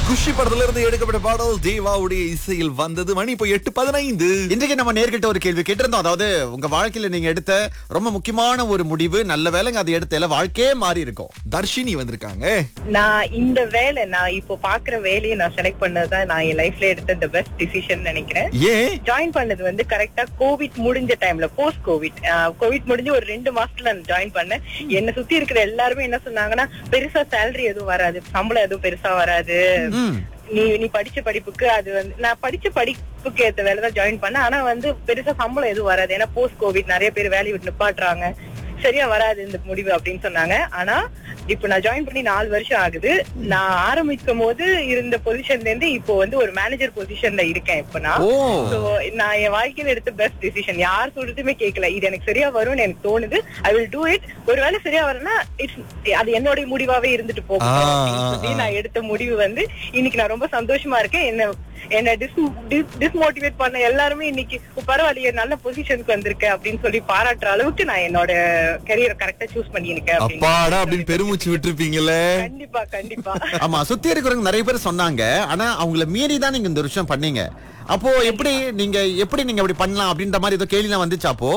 குஷி படத்துல இருந்து எடுக்கப்பட்ட பாடல் தேவாவுடைய இசையில் வந்தது மணி இப்போ எட்டு பதினைந்து இன்றைக்கு நம்ம நேர்கிட்ட ஒரு கேள்வி கேட்டிருந்தோம் அதாவது உங்க வாழ்க்கையில நீங்க எடுத்த ரொம்ப முக்கியமான ஒரு முடிவு நல்ல வேலைங்க அதை எடுத்த வாழ்க்கையே மாறி இருக்கும் தர்ஷினி வந்திருக்காங்க நான் இந்த வேலை நான் இப்போ பாக்குற வேலையை நான் செலக்ட் பண்ணதுதான் நான் என் லைஃப்ல எடுத்த the பெஸ்ட் டிசிஷன் நினைக்கிறேன் ஏன் ஜாயின் பண்ணது வந்து கரெக்டா கோவிட் முடிஞ்ச டைம்ல போஸ்ட் கோவிட் கோவிட் முடிஞ்சு ஒரு ரெண்டு மாசத்துல நான் ஜாயின் பண்ணேன் என்ன சுத்தி இருக்கிற எல்லாருமே என்ன சொன்னாங்கன்னா பெருசா சேலரி எதுவும் வராது சம்பளம் எதுவும் பெருசா வராது ம். நீ நீ படிச்ச படிப்புக்கு அது வந்து நான் படிச்ச படிப்புக்கு ஏத்த வேலை தான் ஜாயின் பண்ணேன் ஆனா வந்து பெருசா சம்பளம் எதுவும் வராது ஏன்னா போஸ்ட் கோவிட் நிறைய பேர் வேலையை விட்டு நிப்பாட்டுறாங்க சரியா வராது இந்த முடிவு அப்படின்னு சொன்னாங்க ஆனா இப்ப நான் ஜாயின் பண்ணி நாலு வருஷம் ஆகுது நான் ஆரம்பிக்கும் போது இருந்த பொசிஷன்ல இருந்து இப்போ வந்து ஒரு மேனேஜர் பொசிஷன்ல இருக்கேன் இப்ப நான் ஓ So, நான் என் வாழ்க்கையில எடுத்த பெஸ்ட் டிசிஷன் யார் சொல்றதுமே கேட்கல இது எனக்கு சரியா வரும்னு எனக்கு தோணுது ஐ வில் டூ இட் ஒருவேளை சரியா வரும்னா இட்ஸ் அது என்னோட முடிவாவே இருந்துட்டு போகும் ஆ, அப்படின்னு ஆ, சொல்லி ஆ. நான் எடுத்த முடிவு வந்து இன்னைக்கு நான் ரொம்ப சந்தோஷமா இருக்கேன் என்ன என்ன டிஸ்மோட்டிவேட் பண்ண எல்லாருமே இன்னைக்கு பரவாயில்லையே நல்ல பொசிஷனுக்கு வந்திருக்கேன் அப்படின்னு சொல்லி பாராட்டுற அளவுக்கு நான் என்னோட கரியரை கரெக்டா சூஸ் பண்ணியிருக்கேன் அப்படின்னு அப்பாடா அப்படின்னு பெருமூச்சு விட்டுருப்பீங்களே கண்டிப்பா கண்டிப்பா ஆமா சுத்தி இருக்கிறவங்க நிறைய பேர் சொன்னாங்க ஆனா அவங்கள மீறி தான் நீங்க இந்த விஷயம் பண்ணீங்க அப்போ எப்படி நீங்க எப்படி நீங்க அப்படி பண்ணலாம் அப்படின்ற மாதிரி ஏதோ கேள்விலாம் வந்துச்சு அப்போ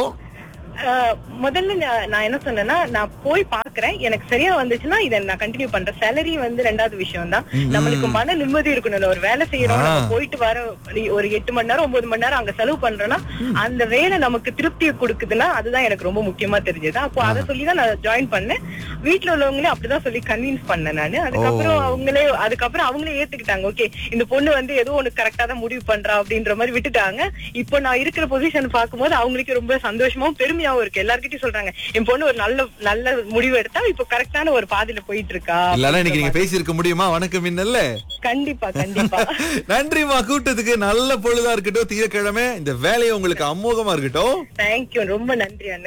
ஆஹ் முதல்ல நான் நான் என்ன சொன்னேன்னா நான் போய் பாக்குறேன் எனக்கு சரியா வந்துச்சுன்னா இதை நான் கண்டினியூ பண்றேன் சேலரி வந்து ரெண்டாவது விஷயம் தான் நம்மளுக்கு மன நிம்மதி இருக்கணும் ஒரு வேலை செய்யறோம் ஆ. நம்ம போயிட்டு வர ஒரு எட்டு மணி நேரம் ஒன்பது மணி நேரம் அங்க செலவு பண்றோம்னா அந்த வேலை நமக்கு திருப்தியை கொடுக்குதுன்னா அதுதான் எனக்கு ரொம்ப முக்கியமா தெரிஞ்சது அப்போ அதை சொல்லி தான் நான் ஜாயின் பண்ணேன் வீட்டுல உள்ளவங்களே அப்படிதான் சொல்லி கன்வின்ஸ் பண்ணேன் நானு அதுக்கப்புறம் அவங்களே அதுக்கப்புறம் அவங்களே ஏத்துக்கிட்டாங்க ஓகே இந்த பொண்ணு வந்து ஏதோ ஒண்ணு கரெக்டா தான் முடிவு பண்றா அப்படின்ற மாதிரி விட்டுட்டாங்க இப்போ நான் இருக்கிற பொசிஷன் பார்க்கும்போது அவங்களுக்கு ரொம்ப சந்தோஷமாவும் பெருமையாவும் இருக்கு எல்லார்கிட்டயும் சொல்றாங்க என் பொண்ணு ஒரு நல்ல நல்ல முடிவு எடுத்தா இப்போ கரெக்டான ஒரு பாதையில போயிட்டு இருக்கா இல்லன்னா இன்னைக்கு நீங்க பேசியிருக்க முடியுமா வணக்கம் மின்னல்ல கண்டிப்பா கண்டிப்பா நன்றிமா கூட்டத்துக்கு நல்ல பொழுதா இருக்கட்டும் தீரக்கிழமை இந்த வேலையை உங்களுக்கு அமோகமா இருக்கட்டும் தேங்க்யூ ரொம்ப நன்றி அண்ணா